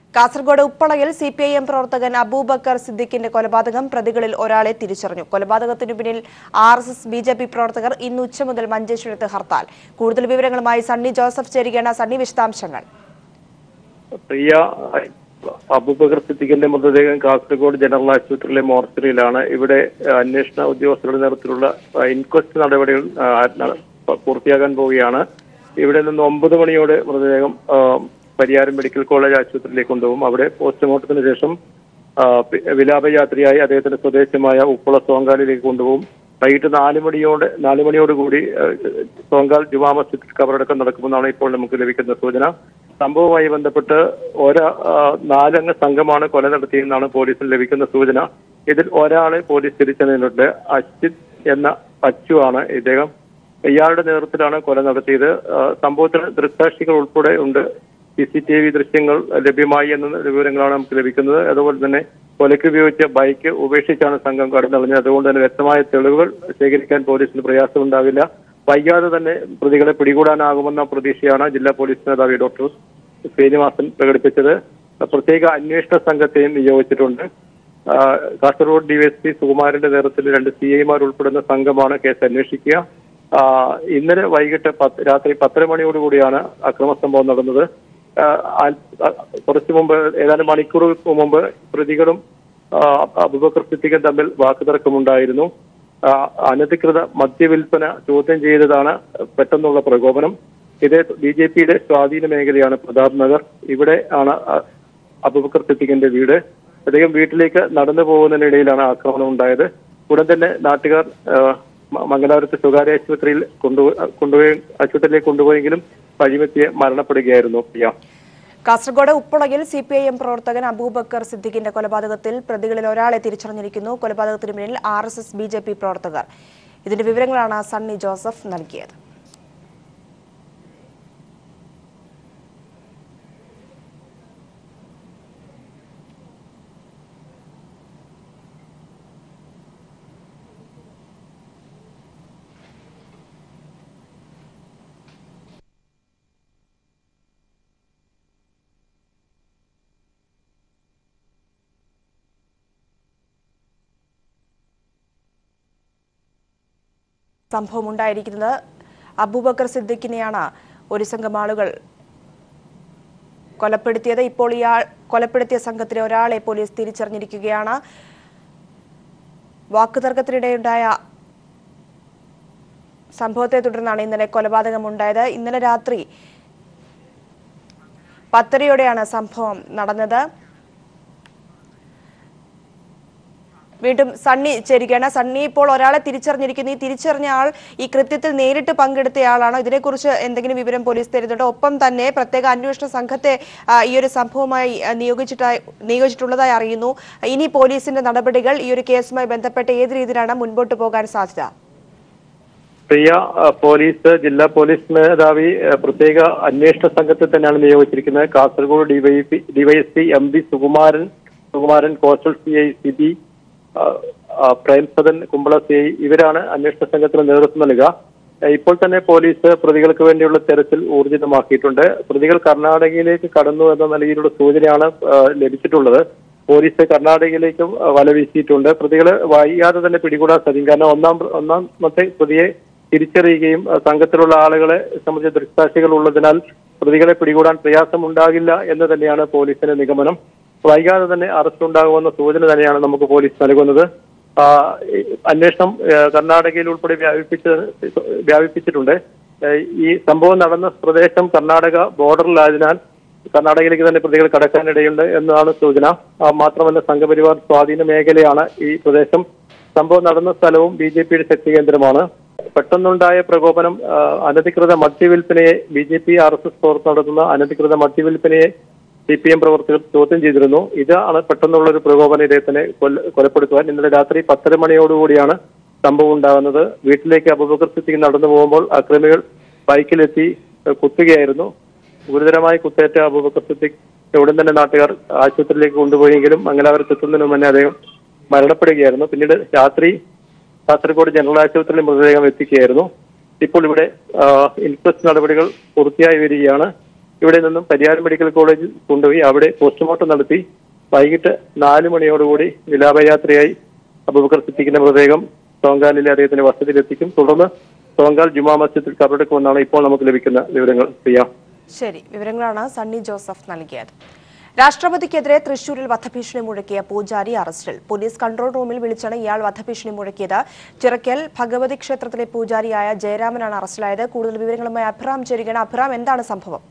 കാസർഗോഡ് ഉപ്പളയിൽ C P I M പ്രവർത്തകൻ അബൂബക്കർ സിദ്ദിഖിന്റെ കൊലപാതകം പ്രതികളിൽ ഒരാളെ തിരിച്ചറിഞ്ഞു കൊലപാതകത്തിനു പിന്നിൽ R S S B J P പ്രവർത്തകർ ഇന്ന് ഉച്ച മുതൽ മഞ്ചേശ്വരത്ത് ഹർത്താൽ കൂടുതൽ വിവരങ്ങളുമായി സണ്ണി ജോസഫ് ചേരുകയാണ് സണ്ണി വിശദാംശങ്ങൾ പ്രിയ അബൂബക്കർ സിദ്ദിഖിന്റെ മൃതദേഹം കാസർഗോഡ് ജനറൽ ആശുപത്രിയിലെ മോർച്ചറിയിലാണ് ഇവിടെ അഹ്, അന്വേഷണ ഉദ്യോഗസ്ഥരുടെ നേതൃത്വത്തിലുള്ള അഹ്, ഇൻക്വസ്റ്റ് നടപടികൾ അഹ്, ന- പൂർത്തിയാകാൻ പോവുകയാണ് ഇവിടെ നിന്ന് ഒമ്പത് മണിയോടെ മൃതദേഹം അഹ്, പരിയാരം മെഡിക്കൽ കോളേജ് ആശുപത്രിയിലേക്ക് കൊണ്ടുപോകും അവിടെ പോസ്റ്റ്മോർട്ടത്തിന് ശേഷം അഹ്, പി- വിലാപയാത്രയായി അദ്ദേഹത്തിന്റെ സ്വദേശമായ ഉപ്പള സോങ്കാലിലേക്ക് കൊണ്ടുപോകും വൈകിട്ട് നാല് മണിയോടെ നാല് മണിയോട് കൂടി അഹ്, സോങ്കാൽ ജുമാ മസ്ജിദ് കബറടക്കം നടക്കുമെന്നാണ് ഇപ്പോൾ നമുക്ക് ലഭിക്കുന്ന സൂചന സംഭവവുമായി ബന്ധപ്പെട്ട് ഒരു നാലംഗ സംഘമാണ് കൊല നടത്തിയെന്നാണ് പോലീസിന് ലഭിക്കുന്ന സൂചന ഇതിൽ ഒരാളെ പോലീസ് തിരിച്ചറിഞ്ഞിട്ടുണ്ട് അശ്ജിത് എന്ന അച്ചു ആണ് ഇദ്ദേഹം ഇയാളുടെ നേതൃത്വത്തിലാണ് കൊല നടത്തിയത് ആ, സംഭവത്തിന് ദൃക്സാക്ഷികൾ ഉൾപ്പെടെ ഉണ്ട് സി സി ടി വി ദൃശ്യങ്ങൾ ലഭ്യമായി എന്ന വിവരങ്ങളാണ് നമുക്ക് ലഭിക്കുന്നത് അതുപോലെ തന്നെ കൊലയ്ക്ക് ഉപയോഗിച്ച ബൈക്ക് ഉപേക്ഷിച്ചാണ് സംഘം കടന്നളഞ്ഞത് അതുകൊണ്ട് തന്നെ വ്യക്തമായ തെളിവുകൾ ശേഖരിക്കാൻ പോലീസിന് പ്രയാസമുണ്ടാവില്ല വൈകാതെ തന്നെ പ്രതികളെ പിടികൂടാനാകുമെന്ന പ്രതീക്ഷയാണ് ജില്ലാ പോലീസ് മേധാവി ഡോക്ടർ ശ്രീനിവാസൻ പ്രകടിപ്പിച്ചത് പ്രത്യേക അന്വേഷണ സംഘത്തെയും നിയോഗിച്ചിട്ടുണ്ട് ആ, കാസർഗോഡ് ഡിവൈഎസ്പി സുകുമാരന്റെ നേതൃത്വത്തിൽ രണ്ട് സി ഐമാർ ഉൾപ്പെടുന്ന സംഘമാണ് കേസ് അന്വേഷിക്കുക ആ, ഇന്നലെ വൈകിട്ട് പത്ത് രാത്രി പത്തര മണിയോടുകൂടിയാണ് അക്രമ സംഭവം നടന്നത് ആ, അൽ- ആ, കുറച്ചു മുമ്പ് ഏതാനും മണിക്കൂറുകൾക്ക് മുമ്പ് പ്രതികളും ആ, അബൂബക്കർ സിദ്ദിഖും തമ്മിൽ വാക്കുതർക്കമുണ്ടായിരുന്നു ആ, അനധികൃത മദ്യവിൽപ്പന ചോദ്യം ചെയ്തതാണ് പെട്ടെന്നുള്ള പ്രകോപനം ഇത് ബി ജെ പിയുടെ സ്വാധീന മേഖലയാണ് പ്രതാപ് നഗർ ഇവിടെ ആണ് അ- അബൂബക്കർ സിദ്ദിഖിന്റെ വീട് അദ്ദേഹം വീട്ടിലേക്ക് നടന്നു പോകുന്നതിനിടയിലാണ് ആക്രമണം ഉണ്ടായത് ഉടൻ തന്നെ നാട്ടുകാർ ആ, മ- മംഗലാപുരത്ത് സ്വകാര്യ ആശുപത്രിയിൽ കൊണ്ടുപോയി കൊണ്ടുപോയി ആശുപത്രിയിലേക്ക് കൊണ്ടുപോയെങ്കിലും വഴിമെത്തിയെ മരണപ്പെടുകയായിരുന്നു പ്രിയ കാസർഗോഡ് ഉപ്പളയിൽ സി പി ഐ എം പ്രവർത്തകൻ അബൂബക്കർ സിദ്ദിഖിന്റെ കൊലപാതകത്തിൽ പ്രതികളിൽ ഒരാളെ തിരിച്ചറിഞ്ഞിരിക്കുന്നു കൊലപാതകത്തിന് പിന്നിൽ R S S B J P പ്രവർത്തകർ ഇതിന്റെ വിവരങ്ങളാണ് സണ്ണി ജോസഫ് നൽകിയത് സംഭവം ഉണ്ടായിരിക്കുന്നത് അബൂബക്കർ സിദ്ദിഖിനെയാണ് ഒരു സംഘം ആളുകൾ കൊലപ്പെടുത്തിയത് ഇപ്പോൾ ഇയാൾ കൊലപ്പെടുത്തിയ സംഘത്തിലെ ഒരാളെ പോലീസ് തിരിച്ചറിഞ്ഞിരിക്കുകയാണ് വാക്കുതർക്കത്തിനിടെയുണ്ടായ സംഭവത്തെ തുടർന്നാണ് ഇന്നലെ കൊലപാതകം ഉണ്ടായത് ഇന്നലെ രാത്രി പത്തരയോടെയാണ് സംഭവം നടന്നത് വീണ്ടും സണ്ണി ചേരുകയാണ് സണ്ണി ഇപ്പോൾ ഒരാളെ തിരിച്ചറിഞ്ഞിരിക്കുന്നു ഈ തിരിച്ചറിഞ്ഞ ആൾ ഈ കൃത്യത്തിൽ നേരിട്ട് പങ്കെടുത്തയാളാണോ ഇതിനെക്കുറിച്ച് എന്തെങ്കിലും വിവരം പോലീസ് തരുന്നുണ്ടോ ഒപ്പം തന്നെ പ്രത്യേക അന്വേഷണ സംഘത്തെ ആ, ഈ ഒരു സംഭവവുമായി ആ, നിയോഗിച്ചിട്ടായി നിയോഗിച്ചിട്ടുള്ളതായി അറിയുന്നു ഇനി പോലീസിന്റെ നടപടികൾ ഈ ഒരു കേസുമായി ബന്ധപ്പെട്ട് ഏത് രീതിയിലാണ് മുൻപോട്ട് പോകാൻ സാധ്യത പ്രിയ ആ, പോലീസ് ജില്ലാ പോലീസ് മേധാവി ആ, പ്രത്യേക അന്വേഷണ സംഘത്തെ തന്നെയാണ് നിയോഗിച്ചിരിക്കുന്നത് Kasaragod DYP DYSP M B Sukumaran Sukumaran coastal C I Sibi Premsadan Kumbla C I ഇവരാണ് അന്വേഷണ സംഘത്തിന് നേതൃത്വം നൽകുക ആ, ഇപ്പോൾ തന്നെ പോലീസ് പ്രതികൾക്ക് വേണ്ടിയുള്ള തെരച്ചിൽ ഊർജിതമാക്കിയിട്ടുണ്ട് പ്രതികൾ കർണാടകയിലേക്ക് കടന്നു എന്ന നിലയിലുള്ള സൂചനയാണ് ആ, ലഭിച്ചിട്ടുള്ളത് പോലീസ് കർണാടകയിലേക്ക് വല വീശിയിട്ടുണ്ട് പ്രതികളെ വൈകാതെ തന്നെ പിടികൂടാൻ സാധിക്കും കാരണം ഒന്നാം ഒന്നാമത്തെ പ്രതിയെ തിരിച്ചറിയുകയും അഹ് സംഘത്തിലുള്ള ആളുകളെ സംബന്ധിച്ച ദൃക്സാക്ഷികൾ ഉള്ളതിനാൽ പ്രതികളെ പിടികൂടാൻ പ്രയാസമുണ്ടാകില്ല എന്ന് തന്നെയാണ് പോലീസിന്റെ നിഗമനം വൈകാതെ തന്നെ അറസ്റ്റ് ഉണ്ടാകുമെന്ന സൂചന തന്നെയാണ് നമുക്ക് പോലീസ് നൽകുന്നത് ആ, ഈ അന്വേഷണം ആ, കർണാടകയിൽ ഉൾപ്പെടെ വ്യാപിപ്പിച്ച വ്യാപിപ്പിച്ചിട്ടുണ്ട് ആ, ഈ സംഭവം നടന്ന പ്രദേശം കർണാടക ബോർഡറിലായതിനാൽ കർണാടകയിലേക്ക് തന്നെ പ്രതികൾ കടക്കാനിടയുണ്ട് എന്നതാണ് സൂചന ആ, മാത്രമല്ല സംഘപരിവാർ സ്വാധീന മേഖലയാണ് ഈ പ്രദേശം സംഭവം നടന്ന സ്ഥലവും ബി ജെ പിയുടെ ശക്തി കേന്ദ്രമാണ് പെട്ടെന്നുണ്ടായ പ്രകോപനം ആ, അനധികൃത മദ്യവിൽപ്പനയെ B J P R S S പ്രവർത്തനം നടത്തുന്ന അനധികൃത മദ്യവിൽപ്പനയെ സി പി എം പ്രവർത്തകർ ചോദ്യം ചെയ്തിരുന്നു ഇതാണ് പെട്ടെന്നുള്ള ഒരു പ്രകോപനം ഇദ്ദേഹത്തിനെ കൊല്ല- കൊലപ്പെടുത്തുവാൻ ഇന്നലെ രാത്രി പത്തര മണിയോടുകൂടിയാണ് സംഭവം ഉണ്ടാകുന്നത് വീട്ടിലേക്ക് അബൂബക്കർ സിദ്ദീഖ് നടന്നു പോകുമ്പോൾ അക്രമികൾ ബൈക്കിലെത്തി ഏഹ്, കുത്തുകയായിരുന്നു ഗുരുതരമായി കുത്തേറ്റ അബൂബക്കർ സിദ്ദീഖ് ഉടൻ തന്നെ നാട്ടുകാർ ആശുപത്രിയിലേക്ക് കൊണ്ടുപോയെങ്കിലും മംഗലാപുരത്ത് എത്തുന്നതിന് മുന്നേ അദ്ദേഹം മരണപ്പെടുകയായിരുന്നു പിന്നീട് രാത്രി കാസർഗോഡ് ജനറൽ ആശുപത്രിയിൽ മൃതദേഹം എത്തിക്കുകയായിരുന്നു ഇപ്പോൾ ഇവിടെ ആ, ഇൻക്വസ്റ്റ് നടപടികൾ പൂർത്തിയായി വരികയാണ് ഇവിടെ നിന്നും പരിയാരം മെഡിക്കൽ കോളേജിൽ കൊണ്ടുപോയി അവിടെ പോസ്റ്റ്മോർട്ടം നടത്തി വൈകിട്ട് നാല് മണിയോടുകൂടി വിലാപയാത്രയായി അബൂബക്കർ സിദ്ദീഖിന്റെ മൃതദേഹം തോങ്കാലിലെ അദ്ദേഹത്തിന്റെ വസതിയിലെത്തിക്കും തുടർന്ന് തോങ്കാൽ ജുമാ മസ്ജിദിൽ കബറടക്കുമെന്നാണ് ഇപ്പോൾ നമുക്ക് ലഭിക്കുന്ന വിവരങ്ങൾ പ്രിയ ശരി വിവരങ്ങളാണ് സണ്ണി ജോസഫ് നൽകിയത് രാഷ്ട്രപതിക്കെതിരെ തൃശൂരിൽ വധഭീഷണി മുഴക്കിയ പൂജാരി അറസ്റ്റിൽ പോലീസ് കൺട്രോൾ റൂമിൽ വിളിച്ചാണ് ഇയാൾ വധഭീഷണി മുഴക്കിയത് ചിറക്കൽ ഭഗവതി ക്ഷേത്രത്തിലെ പൂജാരിയായ ജയരാമനാണ് അറസ്റ്റിലായത് കൂടുതൽ വിവരങ്ങളുമായി അഭിറാം ചേരുകയാണ് അഭിറാം എന്താണ് സംഭവം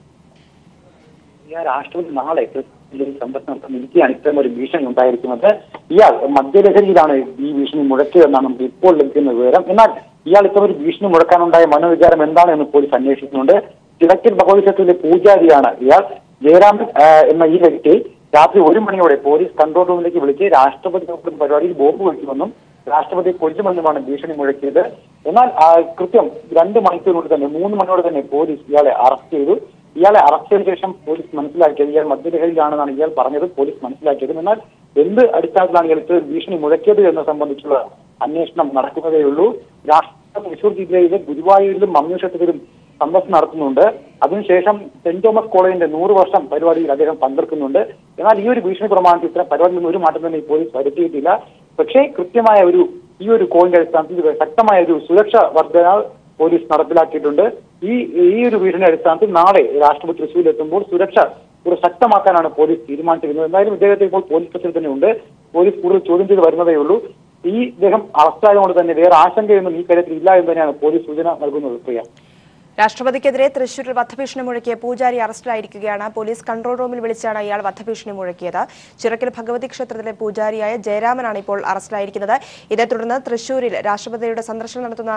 ഇയാൾ രാഷ്ട്രപതി നാളെ ക്രിസ്ത്യൻ സന്ദർശനം നടത്തുന്ന ഇത്തരം ഒരു ഭീഷണി ഉണ്ടായിരിക്കുന്നത് ഇയാൾ മദ്യലഹരിയിലാണ് ഈ ഭീഷണി മുഴക്കിയതെന്നാണ് നമുക്ക് ഇപ്പോൾ ലഭിക്കുന്ന വിവരം എന്നാൽ ഇയാൾ ഇത്തരം ഒരു ഭീഷണി മുഴക്കാനുണ്ടായ മനോവിചാരം എന്താണ് എന്ന് പോലീസ് അന്വേഷിക്കുന്നുണ്ട് കിഴക്കൻ ഭഗവതി ക്ഷേത്രത്തിലെ പൂജാരിയാണ് ഇയാൾ ജയറാമൻ ആ, എന്ന ഈ വ്യക്തി രാത്രി ഒരു മണിയോടെ പോലീസ് കൺട്രോൾ റൂമിലേക്ക് വിളിച്ച് രാഷ്ട്രപതി നടത്തുന്ന പരിപാടിയിൽ ബോംബ് വയ്ക്കുമെന്നും രാഷ്ട്രപതി കൊല്ലുമെന്നുമാണ് ഭീഷണി മുഴക്കിയത് എന്നാൽ ആ, കൃത്യം രണ്ട് മണിക്കൂറിനുള്ളിൽ തന്നെ മൂന്ന് മണിയോടെ തന്നെ പോലീസ് ഇയാളെ അറസ്റ്റ് ചെയ്തു ഇയാളെ അറസ്റ്റ് ചെയ്ത ശേഷം പോലീസ് മനസ്സിലാക്കിയത് ഇയാൾ മദ്യലഹരിയിലാണെന്നാണ് ഇയാൾ പറഞ്ഞത് പോലീസ് മനസ്സിലാക്കിയത് എന്നാൽ എന്ത് അടിസ്ഥാനത്തിലാണ് ഇയാൾ ഇത്ര ഭീഷണി മുഴക്കിയത് എന്ന് സംബന്ധിച്ചുള്ള അന്വേഷണം നടക്കുന്നതേ ഉള്ളൂ രാഷ്ട്രീയ തൃശൂർ ജില്ലയിലെ ഗുരുവായൂരിലും മമ്മിക്ഷേത്രത്തിലും സന്ദർശനം നടത്തുന്നുണ്ട് അതിനുശേഷം സെന്റ് തോമസ് കോളേജിന്റെ നൂറ് വർഷം പരിപാടിയിൽ അദ്ദേഹം പങ്കെടുക്കുന്നുണ്ട് എന്നാൽ ഈ ഒരു ഭീഷണി പ്രമാണത്തിൽ ഇത്തരം പരിപാടിയിൽ നിന്ന് ഒരു മാറ്റം തന്നെ ഈ പോലീസ് വരുത്തിയിട്ടില്ല പക്ഷേ കൃത്യമായ ഒരു ഈ ഒരു കോഴിന്റെ അടിസ്ഥാനത്തിൽ ശക്തമായ ഒരു സുരക്ഷ വർധന പോലീസ് നടപ്പിലാക്കിയിട്ടുണ്ട് ഈ ഈ ഒരു ഭീഷണി അടിസ്ഥാനത്തിൽ നാളെ രാഷ്ട്രപതി തൃശ്ശൂരിൽ എത്തുമ്പോൾ സുരക്ഷ കൂടുതൽ ശക്തമാക്കാനാണ് പോലീസ് തീരുമാനിച്ചിരിക്കുന്നത് എന്തായാലും ഇദ്ദേഹത്തെ ഇപ്പോൾ പോലീസ് കസ്റ്റഡിയിൽ തന്നെ ഉണ്ട് പോലീസ് കൂടുതൽ ചോദ്യം ചെയ്ത് വരുന്നതേ ഉള്ളൂ ഈ ഇദ്ദേഹം അറസ്റ്റായതുകൊണ്ട് തന്നെ വേറെ ആശങ്കയൊന്നും ഈ കാര്യത്തിൽ ഇല്ല എന്ന് തന്നെയാണ് പോലീസ് സൂചന നൽകുന്നത് പ്രിയ രാഷ്ട്രപതിക്കെതിരെ തൃശൂരിൽ വധഭീഷണി മുഴക്കിയ പൂജാരി അറസ്റ്റിലായിരിക്കുകയാണ് പോലീസ് കൺട്രോൾ റൂമിൽ വിളിച്ചാണ് ഇയാൾ വധഭീഷണി മുഴക്കിയത് ചിറക്കൽ ഭഗവതി ക്ഷേത്രത്തിലെ പൂജാരിയായ ജയരാമനാണ് ഇപ്പോൾ അറസ്റ്റിലായിരിക്കുന്നത് ഇതേ തുടർന്ന് തൃശൂരിൽ രാഷ്ട്രപതിയുടെ സന്ദർശനം നടത്തുന്ന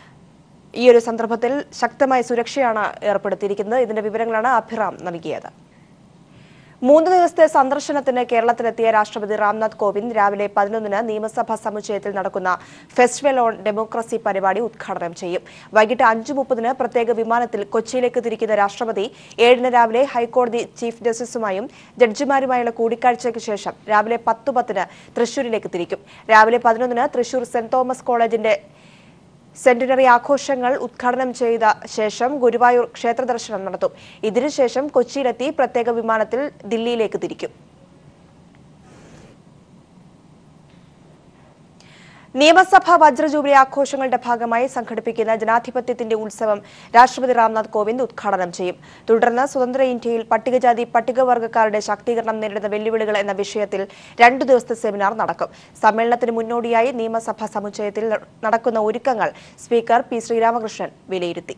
ഈ ഒരു സന്ദർഭത്തിൽ ശക്തമായ സുരക്ഷയാണ് ഏർപ്പെടുത്തിയിരിക്കുന്നത് ഇതിന്റെ വിവരങ്ങളാണ് അഭിറാം നൽകിയത് മൂന്ന് ദിവസത്തെ സന്ദർശനത്തിന് കേരളത്തിലെത്തിയ രാഷ്ട്രപതി രാംനാഥ് കോവിന്ദ് രാവിലെ പതിനൊന്നിന് നിയമസഭാ സമുച്ചയത്തിൽ നടക്കുന്ന ഫെസ്റ്റിവൽ ഓൺ ഡെമോക്രസി പരിപാടി ഉദ്ഘാടനം ചെയ്യും വൈകിട്ട് അഞ്ചു മുപ്പതിന് പ്രത്യേക വിമാനത്തിൽ കൊച്ചിയിലേക്ക് തിരിക്കുന്ന രാഷ്ട്രപതി ഏഴിന് രാവിലെ ഹൈക്കോടതി ചീഫ് ജസ്റ്റിസുമായും ജഡ്ജിമാരുമായുള്ള കൂടിക്കാഴ്ചയ്ക്ക് ശേഷം രാവിലെ പത്ത് പത്തിന് തൃശൂരിലേക്ക് തിരിക്കും രാവിലെ പതിനൊന്നിന് തൃശൂർ സെന്റ് തോമസ് കോളേജിന്റെ സെന്റിനറി ആഘോഷങ്ങൾ ഉദ്ഘാടനം ചെയ്ത ശേഷം ഗുരുവായൂർ ക്ഷേത്ര ദർശനം നടത്തും ഇതിനുശേഷം കൊച്ചിയിലെത്തി പ്രത്യേക വിമാനത്തിൽ ദില്ലിയിലേക്ക് തിരിക്കും നിയമസഭാ വജ്രജൂബിലി ആഘോഷങ്ങളുടെ ഭാഗമായി സംഘടിപ്പിക്കുന്ന ജനാധിപത്യത്തിന്റെ ഉത്സവം രാഷ്ട്രപതി രാംനാഥ് കോവിന്ദ് ഉദ്ഘാടനം ചെയ്യും തുടർന്ന് സ്വതന്ത്ര ഇന്ത്യയിൽ പട്ടികജാതി പട്ടികവർഗക്കാരുടെ ശാക്തീകരണം നേരിടുന്ന വെല്ലുവിളികൾ എന്ന വിഷയത്തിൽ രണ്ടു ദിവസത്തെ സെമിനാർ നടക്കും സമ്മേളനത്തിന് മുന്നോടിയായി നിയമസഭാ സമുച്ചയത്തിൽ നടക്കുന്ന ഒരുക്കങ്ങൾ സ്പീക്കർ പി ശ്രീരാമകൃഷ്ണൻ വിലയിരുത്തി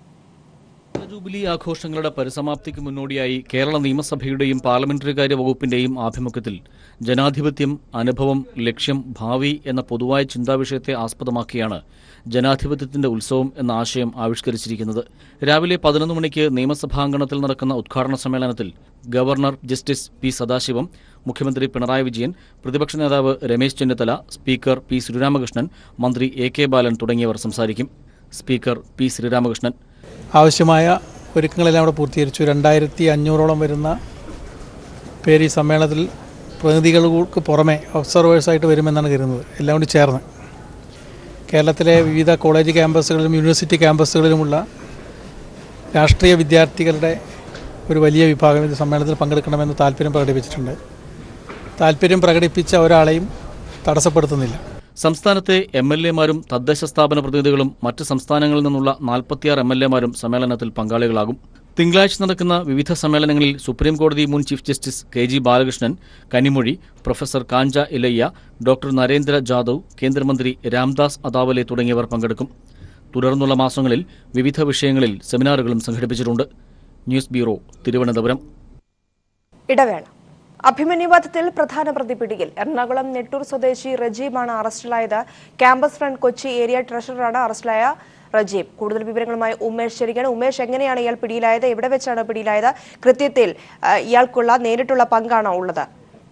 ജൂബിലി ആഘോഷങ്ങളുടെ പരിസമാപ്തിക്ക് മുന്നോടിയായി കേരള നിയമസഭയുടെയും പാർലമെന്ററികാര്യ വകുപ്പിന്റെയും ആഭിമുഖ്യത്തിൽ ജനാധിപത്യം അനുഭവം ലക്ഷ്യം ഭാവി എന്ന പൊതുവായ ചിന്താവിഷയത്തെ ആസ്പദമാക്കിയാണ് ജനാധിപത്യത്തിന്റെ ഉത്സവം എന്ന ആശയം ആവിഷ്കരിച്ചിരിക്കുന്നത് രാവിലെ പതിനൊന്ന് മണിക്ക് നിയമസഭാംഗണത്തിൽ നടക്കുന്ന ഉദ്ഘാടന സമ്മേളനത്തിൽ ഗവർണർ ജസ്റ്റിസ് പി സദാശിവം മുഖ്യമന്ത്രി പിണറായി വിജയൻ പ്രതിപക്ഷ നേതാവ് രമേശ് ചെന്നിത്തല സ്പീക്കർ പി ശ്രീരാമകൃഷ്ണൻ മന്ത്രി എ കെ ബാലൻ തുടങ്ങിയവർ സംസാരിക്കും സ്പീക്കർ പി ശ്രീരാമകൃഷ്ണൻ ആവശ്യമായ ഒരുക്കങ്ങളെല്ലാം അവിടെ പൂർത്തീകരിച്ചു രണ്ടായിരത്തി അഞ്ഞൂറോളം വരുന്ന പേര് ഈ സമ്മേളനത്തിൽ പ്രതിനിധികൾക്ക് പുറമെ ഒബ്സർവേഴ്സായിട്ട് വരുമെന്നാണ് കരുതുന്നത് എല്ലാം കൂടി ചേർന്ന് കേരളത്തിലെ വിവിധ കോളേജ് ക്യാമ്പസുകളിലും യൂണിവേഴ്സിറ്റി ക്യാമ്പസുകളിലുമുള്ള രാഷ്ട്രീയ വിദ്യാർത്ഥികളുടെ ഒരു വലിയ വിഭാഗം ഇത് സമ്മേളനത്തിൽ പങ്കെടുക്കണമെന്ന് താല്പര്യം പ്രകടിപ്പിച്ചിട്ടുണ്ട് താല്പര്യം പ്രകടിപ്പിച്ച ഒരാളെയും തടസ്സപ്പെടുത്തുന്നില്ല സംസ്ഥാനത്തെ എം എൽ എമാരും തദ്ദേശ സ്ഥാപന പ്രതിനിധികളും മറ്റ് സംസ്ഥാനങ്ങളിൽ നിന്നുള്ള നാൽപ്പത്തിയാറ് എം എൽ എമാരും സമ്മേളനത്തിൽ പങ്കാളികളാകും തിങ്കളാഴ്ച നടക്കുന്ന വിവിധ സമ്മേളനങ്ങളിൽ സുപ്രീം കോടതി മുൻ chief justice K G Balakrishnan Kanimozhi professor Kancha Ilaiah doctor Narendra Jadhav കേന്ദ്രമന്ത്രി രാംദാസ് അതാവലെ തുടങ്ങിയവർ പങ്കെടുക്കും തുടർന്നുള്ള മാസങ്ങളിൽ വിവിധ വിഷയങ്ങളിൽ സെമിനാറുകളും സംഘടിപ്പിച്ചിട്ടുണ്ട് ന്യൂസ് ബ്യൂറോ തിരുവനന്തപുരം ഇടവേള അഭിമന്യു വധത്തിൽ പ്രധാന പ്രതി പിടിയിൽ എറണാകുളം നെട്ടൂർ സ്വദേശി റജീബാണ് അറസ്റ്റിലായത് ക്യാമ്പസ് ഫ്രണ്ട് കൊച്ചി ഏരിയ ട്രഷററാണ് അറസ്റ്റിലായ റജീബ് കൂടുതൽ വിവരങ്ങളുമായി ഉമേഷ് ശരിക്കാണ് ഉമേഷ് എങ്ങനെയാണ് ഇയാൾ പിടിയിലായത് എവിടെ വെച്ചാണ് പിടിയിലായത് കൃത്യത്തിൽ ആ, ഇയാൾക്കുള്ള നേരിട്ടുള്ള പങ്കാണോ ഉള്ളത്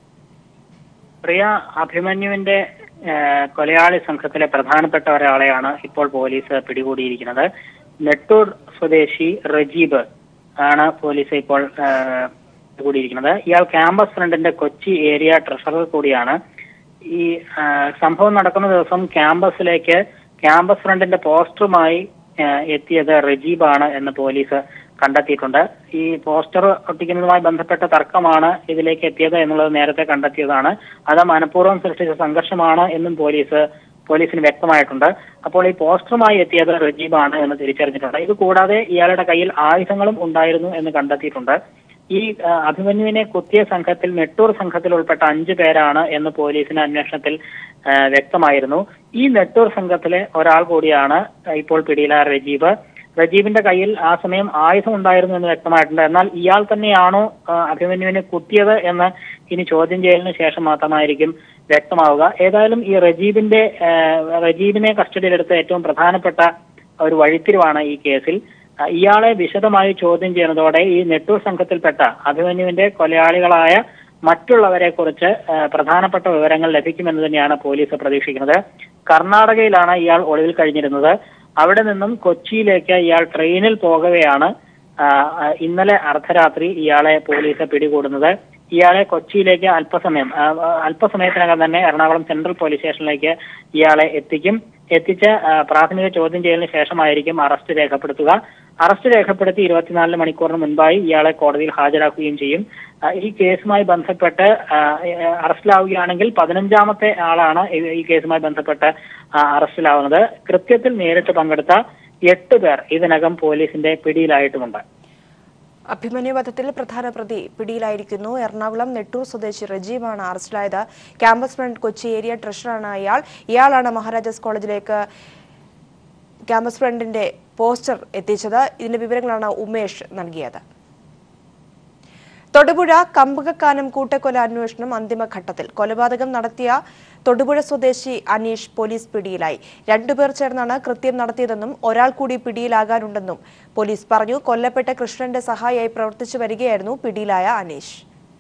പ്രിയ അഭിമന്യുവിന്റെ ഏഹ്, കൊലയാളി സംഘത്തിലെ പ്രധാനപ്പെട്ട ഒരാളെയാണ് ഇപ്പോൾ പോലീസ് പിടികൂടിയിരിക്കുന്നത് നെട്ടൂർ സ്വദേശി റജീബ് ആണ് പോലീസ് ഇപ്പോൾ ഏഹ്, പിടികൂടിയിരിക്കുന്നത് ഇയാൾ ക്യാമ്പസ് ഫ്രണ്ടിന്റെ കൊച്ചി ഏരിയ ട്രഷറർ കൂടിയാണ് ഈ ഏഹ്, സംഭവം നടക്കുന്ന ദിവസം ക്യാമ്പസിലേക്ക് ക്യാമ്പസ് ഫ്രണ്ടിന്റെ പോസ്റ്ററുമായി ഏഹ്, എത്തിയത് റജീബാണ് എന്ന് പോലീസ് കണ്ടെത്തിയിട്ടുണ്ട് ഈ പോസ്റ്റർ ഒട്ടിക്കുന്നതുമായി ബന്ധപ്പെട്ട തർക്കമാണ് ഇതിലേക്ക് എത്തിയത് എന്നുള്ളത് നേരത്തെ കണ്ടെത്തിയതാണ് അത് മനഃപൂർവ്വം സൃഷ്ടിച്ച സംഘർഷമാണ് എന്നും പോലീസ് പോലീസിന് വ്യക്തമായിട്ടുണ്ട് അപ്പോൾ ഈ പോസ്റ്ററുമായി എത്തിയത് റജീബാണ് എന്ന് തിരിച്ചറിഞ്ഞിട്ടുണ്ട് ഇത് കൂടാതെ ഇയാളുടെ കയ്യിൽ ആയുധങ്ങളും ഉണ്ടായിരുന്നു എന്ന് കണ്ടെത്തിയിട്ടുണ്ട് ഈ ആ, അഭിമന്യുവിനെ കുത്തിയ സംഘത്തിൽ നെട്ടൂർ സംഘത്തിൽ ഉൾപ്പെട്ട അഞ്ചു പേരാണ് എന്ന് പോലീസിന് അന്വേഷണത്തിൽ ആ, വ്യക്തമായിരുന്നു ഈ നെട്ടൂർ സംഘത്തിലെ ഒരാൾ കൂടിയാണ് ഇപ്പോൾ പിടിയിലായ റജീബ് റജീബിന്റെ കയ്യിൽ ആ സമയം ആയുധം ഉണ്ടായിരുന്നു എന്ന് വ്യക്തമായിട്ടുണ്ട് എന്നാൽ ഇയാൾ തന്നെയാണോ ആ, അഭിമന്യുവിനെ കുത്തിയത് എന്ന് ഇനി ചോദ്യം ചെയ്യലിന് ശേഷം മാത്രമായിരിക്കും വ്യക്തമാവുക ഏതായാലും ഈ റജീബിന്റെ ആ, റജീബിനെ കസ്റ്റഡിയിലെടുത്ത ഏറ്റവും പ്രധാനപ്പെട്ട ഒരു വഴിത്തിരിവാണ് ഈ കേസിൽ ആ, ഇയാളെ വിശദമായി ചോദ്യം ചെയ്യുന്നതോടെ ഈ നെട്ടൂർ സംഘത്തിൽപ്പെട്ട അഭിമന്യുവിന്റെ കൊലയാളികളായ മറ്റുള്ളവരെ കുറിച്ച് പ്രധാനപ്പെട്ട വിവരങ്ങൾ ലഭിക്കുമെന്ന് തന്നെയാണ് പോലീസ് പ്രതീക്ഷിക്കുന്നത് കർണാടകയിലാണ് ഇയാൾ ഒളിവിൽ കഴിഞ്ഞിരുന്നത് അവിടെ നിന്നും കൊച്ചിയിലേക്ക് ഇയാൾ ട്രെയിനിൽ പോകവെയാണ് ആ, ആ, ഇന്നലെ അർദ്ധരാത്രി ഇയാളെ പോലീസ് പിടികൂടുന്നത് ഇയാളെ കൊച്ചിയിലേക്ക് അല്പസമയം ആ, ആ, അല്പസമയത്തിനകം തന്നെ എറണാകുളം സെൻട്രൽ പോലീസ് സ്റ്റേഷനിലേക്ക് ഇയാളെ എത്തിക്കും എത്തിച്ച് ആ, പ്രാഥമിക ചോദ്യം ചെയ്യലിന് ശേഷമായിരിക്കും അറസ്റ്റ് രേഖപ്പെടുത്തുക അറസ്റ്റ് രേഖപ്പെടുത്തി ഇരുപത്തിനാല് മണിക്കൂറിന് മുൻപായി ഇയാളെ കോടതിയിൽ ഹാജരാക്കുകയും ചെയ്യും ആ, ഈ കേസുമായി ബന്ധപ്പെട്ട് ആ, ഏ, അറസ്റ്റിലാവുകയാണെങ്കിൽ പതിനഞ്ചാമത്തെ ആളാണ് ഈ- ഈ കേസുമായി ബന്ധപ്പെട്ട് ആ, അറസ്റ്റിലാവുന്നത് കൃത്യത്തിൽ നേരിട്ട് പങ്കെടുത്ത എട്ട് പേർ ഇതിനകം പോലീസിന്റെ പിടിയിലായിട്ടുമുണ്ട് അഭിമന്യു വധത്തിൽ പ്രധാന പ്രതി പിടിയിലായിരിക്കുന്നു എറണാകുളം നെട്ടൂർ സ്വദേശി റജീവാണ് അറസ്റ്റിലായത് ക്യാമ്പസ് ഫ്രണ്ട് കൊച്ചി ഏരിയ ട്രഷറാണ് ഇയാൾ ഇയാളാണ് മഹാരാജാസ് കോളേജിലേക്ക് ക്യാമ്പസ് ഫ്രണ്ടിന്റെ പോസ്റ്റർ എത്തിച്ചത് ഇതിന്റെ വിവരങ്ങളാണ് ഉമേഷ് നൽകിയത് തൊടുപുഴ കമ്പകക്കാനം കൂട്ടക്കൊല അന്വേഷണം അന്തിമഘട്ടത്തിൽ കൊലപാതകം നടത്തിയ തൊടുപുഴ സ്വദേശി അനീഷ് പോലീസ് പിടിയിലായി രണ്ടുപേർ ചേർന്നാണ് കൃത്യം നടത്തിയതെന്നും ഒരാൾ കൂടി പിടിയിലാകാനുണ്ടെന്നും പോലീസ് പറഞ്ഞു കൊല്ലപ്പെട്ട കൃഷ്ണന്റെ സഹായിയായി പ്രവർത്തിച്ചു വരികയായിരുന്നു പിടിയിലായ അനീഷ്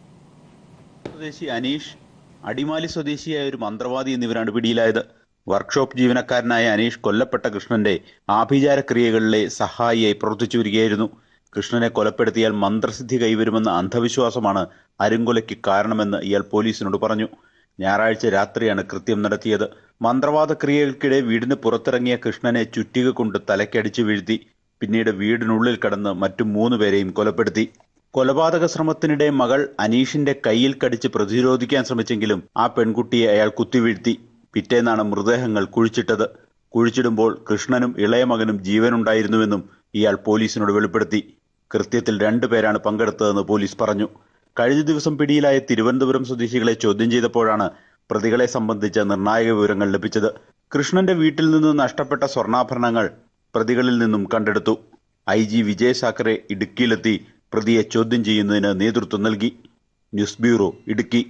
സ്വദേശി അനീഷ് അടിമാലി സ്വദേശിയായ ഒരു മന്ത്രവാദി എന്നിവരാണ് പിടിയിലായത് വർക്ക്ഷോപ്പ് ജീവനക്കാരനായ അനീഷ് കൊല്ലപ്പെട്ട കൃഷ്ണന്റെ ആഭിചാര ക്രിയകളിലെ സഹായിയായി പ്രവർത്തിച്ചു വരികയായിരുന്നു കൃഷ്ണനെ കൊലപ്പെടുത്തിയാൽ മന്ത്രസിദ്ധി കൈവരുമെന്ന അന്ധവിശ്വാസമാണ് അരുങ്കൊലയ്ക്ക് കാരണമെന്ന് ഇയാൾ പോലീസിനോട് പറഞ്ഞു ഞായറാഴ്ച രാത്രിയാണ് കൃത്യം നടത്തിയത് മന്ത്രവാദ ക്രിയകൾക്കിടെ വീടിന് പുറത്തിറങ്ങിയ കൃഷ്ണനെ ചുറ്റിക കൊണ്ട് തലക്കടിച്ചു വീഴ്ത്തി പിന്നീട് വീടിനുള്ളിൽ കടന്ന് മറ്റു മൂന്ന് പേരെയും കൊലപ്പെടുത്തി കൊലപാതക ശ്രമത്തിനിടെ മകൾ അനീഷിന്റെ കയ്യിൽ കടിച്ച് പ്രതിരോധിക്കാൻ ശ്രമിച്ചെങ്കിലും ആ പെൺകുട്ടിയെ അയാൾ കുത്തിവീഴ്ത്തി പിറ്റേന്നാണ് മൃതദേഹങ്ങൾ കുഴിച്ചിട്ടത് കുഴിച്ചിടുമ്പോൾ കൃഷ്ണനും ഇളയ മകനും ജീവനുണ്ടായിരുന്നുവെന്നും ഇയാൾ പോലീസിനോട് വെളിപ്പെടുത്തി കൃത്യത്തിൽ രണ്ടുപേരാണ് പങ്കെടുത്തതെന്ന് പോലീസ് പറഞ്ഞു കഴിഞ്ഞ ദിവസം പിടിയിലായ തിരുവനന്തപുരം സ്വദേശികളെ ചോദ്യം ചെയ്തപ്പോഴാണ് പ്രതികളെ സംബന്ധിച്ച നിർണായക വിവരങ്ങൾ ലഭിച്ചത് കൃഷ്ണന്റെ വീട്ടിൽ നിന്ന് നഷ്ടപ്പെട്ട സ്വർണ്ണാഭരണങ്ങൾ പ്രതികളിൽ നിന്നും കണ്ടെടുത്തു ഐ ജി വിജയ് സാക്കറെ ഇടുക്കിയിലെത്തി പ്രതിയെ ചോദ്യം ചെയ്യുന്നതിന് നേതൃത്വം നൽകി ന്യൂസ് ബ്യൂറോ ഇടുക്കി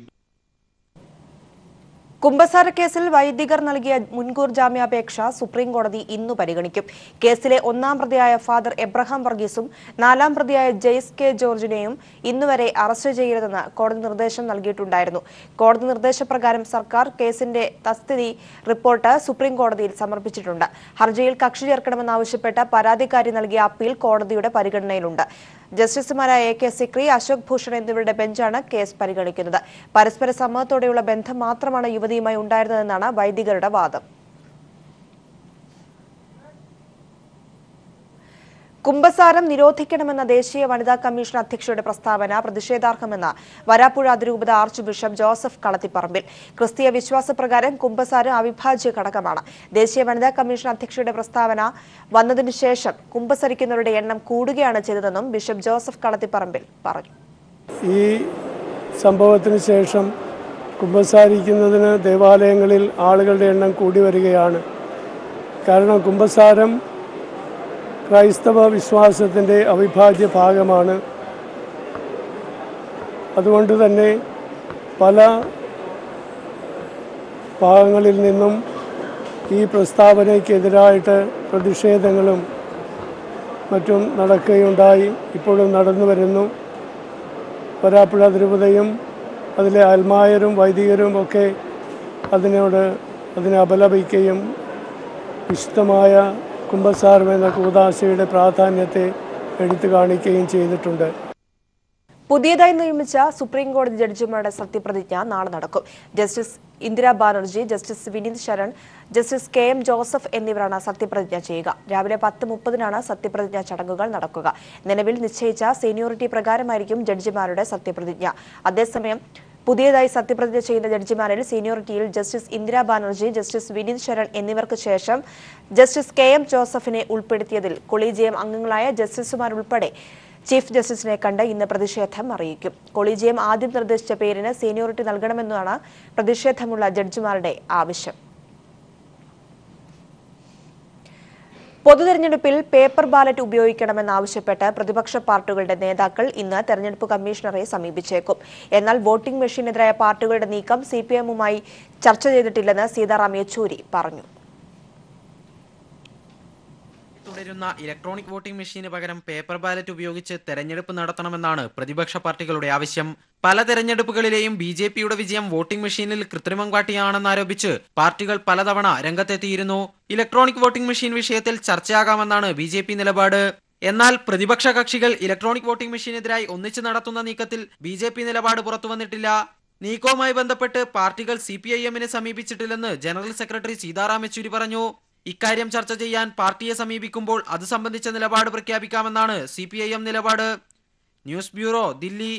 കുമ്പസാര കേസിൽ വൈദികർ നൽകിയ മുൻകൂർ ജാമ്യാപേക്ഷ സുപ്രീം കോടതി ഇന്നു പരിഗണിക്കും കേസിലെ ഒന്നാം പ്രതിയായ ഫാദർ എബ്രഹാം വർഗീസും നാലാം പ്രതിയായ ജെയ്സ് കെ ജോർജിനെയും ഇന്നുവരെ അറസ്റ്റ് ചെയ്യരുതെന്ന് കോടതി നിർദ്ദേശം നൽകിയിട്ടുണ്ടായിരുന്നു കോടതി നിർദ്ദേശപ്രകാരം സർക്കാർ കേസിന്റെ തസ്ഥിതി റിപ്പോർട്ട് സുപ്രീം കോടതിയിൽ സമർപ്പിച്ചിട്ടുണ്ട് ഹർജിയിൽ കക്ഷി ചേർക്കണമെന്നാവശ്യപ്പെട്ട പരാതിക്കാരി നൽകിയ അപ്പീൽ കോടതിയുടെ പരിഗണനയിലുണ്ട് ജസ്റ്റിസുമാരായ എ കെ സിക്രി അശോക് ഭൂഷൺ എന്നിവരുടെ ബെഞ്ചാണ് കേസ് പരിഗണിക്കുന്നത് പരസ്പര സമ്മതത്തോടെയുള്ള ബന്ധം മാത്രമാണ് യുവതിയുമായി ഉണ്ടായിരുന്നതെന്നാണ് വൈദികരുടെ വാദം കുംഭസാരം നിരോധിക്കണമെന്ന ദേശീയ വനിതാ കമ്മീഷൻ അധ്യക്ഷയുടെ പ്രസ്താവന പ്രതിഷേധാർഹമെന്ന് വരാപ്പുഴ അതിരൂപത ആർച്ച് ബിഷപ്പ് ജോസഫ് കളത്തിപ്പറമ്പിൽ ക്രിസ്തീയ വിശ്വാസപ്രകാരം കുംഭസാരം അവിഭാജ്യ ഘടകമാണ് ദേശീയ വനിതാ കമ്മീഷൻ അധ്യക്ഷയുടെ പ്രസ്താവന വന്നതിനു ശേഷം കുംഭസരിക്കുന്നവരുടെ എണ്ണം കൂടുകയാണ് ചെയ്തതെന്നും ബിഷപ്പ് ജോസഫ് കളത്തിപ്പറമ്പിൽ പറഞ്ഞു ഈ സംഭവത്തിന് ശേഷം കുമ്പസാരിക്കുന്നതിന് ദേവാലയങ്ങളിൽ ആളുകളുടെ എണ്ണം കൂടി വരികയാണ് കാരണം കുമ്പസാരം ക്രൈസ്തവ വിശ്വാസത്തിൻ്റെ അവിഭാജ്യ ഭാഗമാണ് അതുകൊണ്ട് തന്നെ പല ഭാഗങ്ങളിൽ നിന്നും ഈ പ്രസ്താവനയ്ക്കെതിരായിട്ട് പ്രതിഷേധങ്ങളും മറ്റും നടക്കുകയുണ്ടായി ഇപ്പോഴും നടന്നു വരുന്നു വരാപ്പുഴ തിരുപതയും അതിലെ അൽമായരും വൈദികരും ഒക്കെ അതിനോട് അതിനെ അപലപിക്കുകയും വിശുദ്ധമായ കുംഭസാരം എന്ന കൂതാശയുടെ പ്രാധാന്യത്തെ എടുത്തു കാണിക്കുകയും ചെയ്തിട്ടുണ്ട് പുതിയതായി നിയമിച്ച സുപ്രീം കോടതി ജഡ്ജിമാരുടെ സത്യപ്രതിജ്ഞ നാളെ നടക്കും justice Indira Banerjee justice Vineet Saran justice K M Joseph എന്നിവരാണ് സത്യപ്രതിജ്ഞ ചെയ്യുക രാവിലെ പത്ത് മുപ്പതിനാണ് സത്യപ്രതിജ്ഞാ ചടങ്ങുകൾ നടക്കുക നിലവിൽ നിശ്ചയിച്ച സീനിയോറിറ്റി പ്രകാരമായിരിക്കും ജഡ്ജിമാരുടെ സത്യപ്രതിജ്ഞ അതേസമയം പുതിയതായി സത്യപ്രതിജ്ഞ ചെയ്യുന്ന ജഡ്ജിമാരിൽ സീനിയോറിറ്റിയിൽ ജസ്റ്റിസ് ഇന്ദിരാ ബാനർജി ജസ്റ്റിസ് വിനീത് ശരൺ എന്നിവർക്ക് ശേഷം ജസ്റ്റിസ് കെ എം ജോസഫിനെ ഉൾപ്പെടുത്തിയതിൽ കൊളീജിയം അംഗങ്ങളായ ജസ്റ്റിസുമാരുൾപ്പെടെ ചീഫ് ജസ്റ്റിസിനെ കണ്ട് ഇന്ന് പ്രതിഷേധം അറിയിക്കും കൊളീജിയം ആദ്യം നിർദ്ദേശിച്ച പേരിന് സീനിയോറിറ്റി നൽകണമെന്നാണ് പ്രതിഷേധമുള്ള ജഡ്ജിമാരുടെ ആവശ്യം പൊതുതെരഞ്ഞെടുപ്പിൽ പേപ്പർ ബാലറ്റ് ഉപയോഗിക്കണമെന്നാവശ്യപ്പെട്ട് പ്രതിപക്ഷ പാർട്ടികളുടെ നേതാക്കൾ ഇന്ന് തെരഞ്ഞെടുപ്പ് കമ്മീഷണറെ സമീപിച്ചേക്കും എന്നാൽ വോട്ടിംഗ് മെഷീനെതിരായ പാർട്ടികളുടെ നീക്കം സിപിഎമ്മുമായി ചർച്ച ചെയ്തിട്ടില്ലെന്ന് സീതാറാം യെച്ചൂരി പറഞ്ഞു തുടരുന്ന ഇലക്ട്രോണിക് വോട്ടിംഗ് മെഷീന് പകരം പേപ്പർ ബാലറ്റ് ഉപയോഗിച്ച് തെരഞ്ഞെടുപ്പ് നടത്തണമെന്നാണ് പ്രതിപക്ഷ പാർട്ടികളുടെ ആവശ്യം പല തെരഞ്ഞെടുപ്പുകളിലെയും ബി ജെ പിയുടെ വിജയം വോട്ടിംഗ് മെഷീനിൽ കൃത്രിമം കാട്ടിയാണെന്നാരോപിച്ച് പാർട്ടികൾ പലതവണ രംഗത്തെത്തിയിരുന്നു ഇലക്ട്രോണിക് വോട്ടിംഗ് മെഷീൻ വിഷയത്തിൽ ചർച്ചയാകാമെന്നാണ് ബി ജെ പി നിലപാട് എന്നാൽ പ്രതിപക്ഷ കക്ഷികൾ ഇലക്ട്രോണിക് വോട്ടിംഗ് മെഷീനെതിരായി ഒന്നിച്ചു നടത്തുന്ന നീക്കത്തിൽ ബി ജെ പി നിലപാട് പുറത്തുവന്നിട്ടില്ല നീക്കവുമായി ബന്ധപ്പെട്ട് പാർട്ടികൾ സി പി ഐ എമ്മിനെ സമീപിച്ചിട്ടില്ലെന്ന് ജനറൽ സെക്രട്ടറി സീതാറാം യെച്ചൂരി പറഞ്ഞു ഇക്കാര്യം ചർച്ച ചെയ്യാൻ പാർട്ടിയെ സമീപിക്കുമ്പോൾ അത് സംബന്ധിച്ച നിലപാട് പ്രഖ്യാപിക്കാമെന്നാണ് സി പി ഐ എം നിലപാട് ന്യൂസ് ബ്യൂറോ ദില്ലി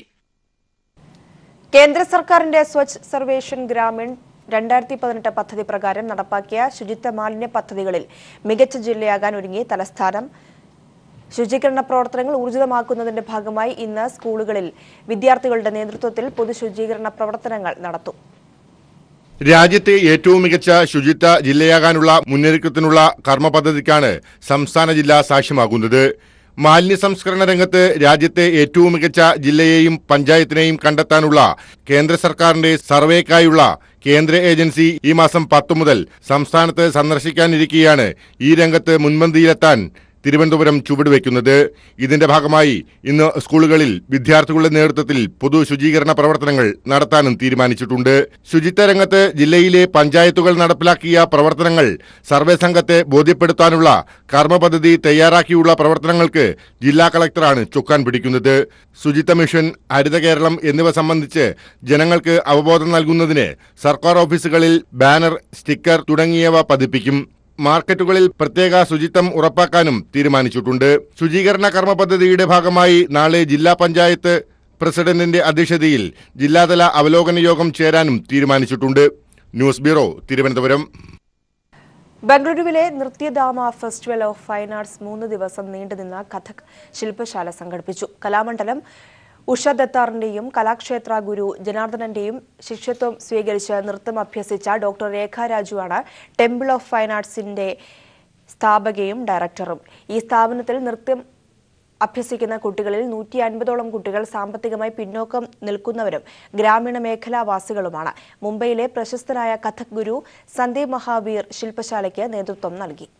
കേന്ദ്ര സർക്കാരിന്റെ സ്വച്ഛ് സർവേഷൻ ഗ്രാമീൺ രണ്ടായിരത്തി പതിനെട്ട് പദ്ധതി പ്രകാരം നടപ്പാക്കിയ ശുചിത്വ മാലിന്യ പദ്ധതികളിൽ മികച്ച ജില്ലയാകാൻ ഒരുങ്ങി തലസ്ഥാനം ശുചീകരണ പ്രവർത്തനങ്ങൾ ഊർജിതമാക്കുന്നതിന്റെ ഭാഗമായി ഇന്ന് സ്കൂളുകളിൽ വിദ്യാർത്ഥികളുടെ നേതൃത്വത്തിൽ പൊതുശുചീകരണ പ്രവർത്തനങ്ങൾ നടത്തും രാജ്യത്തെ ഏറ്റവും മികച്ച ശുചിത്വ ജില്ലയാകാനുള്ള മുന്നൊരുക്കത്തിനുള്ള കർമ്മ പദ്ധതിക്കാണ് സംസ്ഥാന ജില്ല സാക്ഷ്യമാകുന്നത് മാലിന്യ സംസ്കരണ രംഗത്ത് രാജ്യത്തെ ഏറ്റവും മികച്ച ജില്ലയെയും പഞ്ചായത്തിനെയും കണ്ടെത്താനുള്ള കേന്ദ്ര സർക്കാരിന്റെ സർവേക്കായുള്ള കേന്ദ്ര ഏജൻസി ഈ മാസം പത്തു മുതൽ സംസ്ഥാനത്ത് സന്ദർശിക്കാനിരിക്കെയാണ് ഈ രംഗത്ത് മുൻപന്തിയിലെത്താൻ തിരുവനന്തപുരം ചുവടുവെക്കുന്നത് ഇതിന്റെ ഭാഗമായി ഇന്ന് സ്കൂളുകളിൽ വിദ്യാർത്ഥികളുടെ നേതൃത്വത്തിൽ പൊതു ശുചീകരണ പ്രവർത്തനങ്ങൾ നടത്താനും തീരുമാനിച്ചിട്ടുണ്ട് ശുചിത്വ രംഗത്ത് ജില്ലയിലെ പഞ്ചായത്തുകൾ നടപ്പിലാക്കിയ പ്രവർത്തനങ്ങൾ സർവേ സംഘത്തെ ബോധ്യപ്പെടുത്താനുള്ള കർമ്മ പദ്ധതി തയ്യാറാക്കിയുള്ള പ്രവർത്തനങ്ങൾക്ക് ജില്ലാ കളക്ടറാണ് ചുക്കാൻ പിടിക്കുന്നത് ശുചിത്വ മിഷൻ ഹരിത കേരളം എന്നിവ സംബന്ധിച്ച് ജനങ്ങൾക്ക് അവബോധം നൽകുന്നതിന് സർക്കാർ ഓഫീസുകളിൽ ബാനർ സ്റ്റിക്കർ തുടങ്ങിയവ പതിപ്പിക്കും മാർക്കറ്റുകളിൽ പ്രത്യേക ശുചിത്വം ഉറപ്പാക്കാനും തീരുമാനിച്ചിട്ടുണ്ട് ശുചീകരണ കർമ്മ പദ്ധതിയുടെ ഭാഗമായി നാളെ ജില്ലാ പഞ്ചായത്ത് പ്രസിഡന്റിന്റെ അധ്യക്ഷതയിൽ ജില്ലാതല അവലോകന യോഗം ചേരാനും തീരുമാനിച്ചിട്ടുണ്ട് ന്യൂസ് ബ്യൂറോ തിരുവനന്തപുരം ബംഗളൂരുവിലെ Nrityadhama festival of fine arts മൂന്ന് ദിവസം നീണ്ടുനിന്ന കഥക് ശില്പശാല സംഘടിപ്പിച്ചു കലാമണ്ഡലം ഉഷ ദത്താറിന്റെയും കലാക്ഷേത്ര ഗുരു ജനാർദ്ദനന്റെയും ശിഷ്യത്വം സ്വീകരിച്ച് നൃത്തം അഭ്യസിച്ച ഡോക്ടർ രേഖ രാജുവാണ് ടെമ്പിൾ ഓഫ് ഫൈൻ ആർട്സിന്റെ സ്ഥാപകയും ഡയറക്ടറും ഈ സ്ഥാപനത്തിൽ നൃത്തം അഭ്യസിക്കുന്ന കുട്ടികളിൽ നൂറ്റി അൻപതോളം കുട്ടികൾ സാമ്പത്തികമായി പിന്നോക്കം നിൽക്കുന്നവരും ഗ്രാമീണ മേഖലാവാസികളുമാണ് മുംബൈയിലെ പ്രശസ്തനായ കഥക് ഗുരു സന്ദീപ് മഹാവീർ ശില്പശാലയ്ക്ക് നേതൃത്വം നൽകി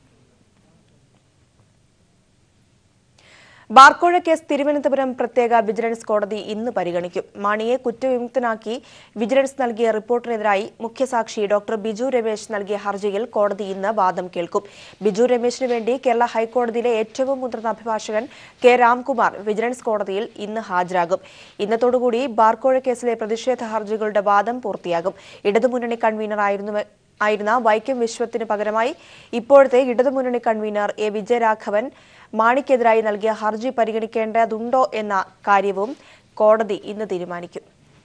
ബാർക്കോഴ കേസ് തിരുവനന്തപുരം പ്രത്യേക വിജിലൻസ് കോടതി ഇന്ന് പരിഗണിക്കും മാണിയെ കുറ്റവിമുക്തനാക്കി വിജിലൻസ് നൽകിയ റിപ്പോർട്ടിനെതിരായി മുഖ്യസാക്ഷി ഡോക്ടർ ബിജു രമേശ് നൽകിയ ഹർജിയിൽ കോടതി ഇന്ന് വാദം കേൾക്കും ബിജു രമേശിന് വേണ്ടി കേരള ഹൈക്കോടതിയിലെ ഏറ്റവും മുതിർന്ന അഭിഭാഷകൻ കെ രാംകുമാർ വിജിലൻസ് കോടതിയിൽ ഇന്ന് ഹാജരാകും ഇന്നത്തോടുകൂടി ബാർക്കോഴ കേസിലെ പ്രതിഷേധ ഹർജികളുടെ വാദം പൂർത്തിയാകും ഇടതുമുന്നണി കൺവീനർ ആയിരുന്നു ആയിരുന്ന വൈക്കം വിശ്വത്തിന് പകരമായി ഇപ്പോഴത്തെ ഇടതുമുന്നണി കൺവീനർ എ വിജയരാഘവൻ മാണിക്കെതിരായി നൽകിയ ഹർജി പരിഗണിക്കേണ്ടതുണ്ടോ എന്ന കാര്യവും കോടതി ഇന്ന് തീരുമാനിക്കും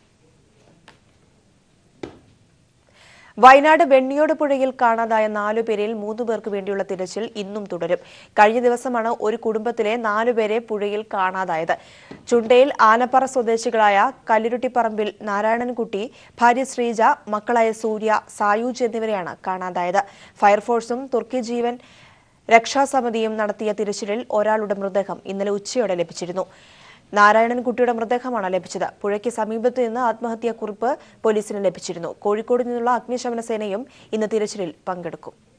വയനാട് വെണ്ണിയോട് പുഴയിൽ കാണാതായ നാലു പേരിൽ മൂന്നു പേർക്ക് വേണ്ടിയുള്ള തിരച്ചിൽ ഇന്നും തുടരും കഴിഞ്ഞ ദിവസമാണ് ഒരു കുടുംബത്തിലെ നാലുപേരെ പുഴയിൽ കാണാതായത് ചുണ്ടയിൽ ആനപ്പാറ സ്വദേശികളായ കല്ലിരുട്ടിപ്പറമ്പിൽ നാരായണൻകുട്ടി ഭാര്യ ശ്രീജ മക്കളായ സൂര്യ സായൂജ് എന്നിവരെയാണ് കാണാതായത് ഫയർഫോഴ്സും തുർക്കി ജീവൻ രക്ഷാസമിതിയും നടത്തിയ തിരച്ചിലിൽ ഒരാളുടെ മൃതദേഹം ഇന്നലെ ഉച്ചയോടെ ലഭിച്ചിരുന്നു നാരായണൻകുട്ടിയുടെ മൃതദേഹമാണ് ലഭിച്ചത് പുഴയ്ക്ക് സമീപത്ത് നിന്ന് ആത്മഹത്യാക്കുറിപ്പ് പോലീസിന് ലഭിച്ചിരുന്നു കോഴിക്കോട് നിന്നുള്ള അഗ്നിശമന സേനയും ഇന്ന് തിരച്ചിലിൽ പങ്കെടുക്കും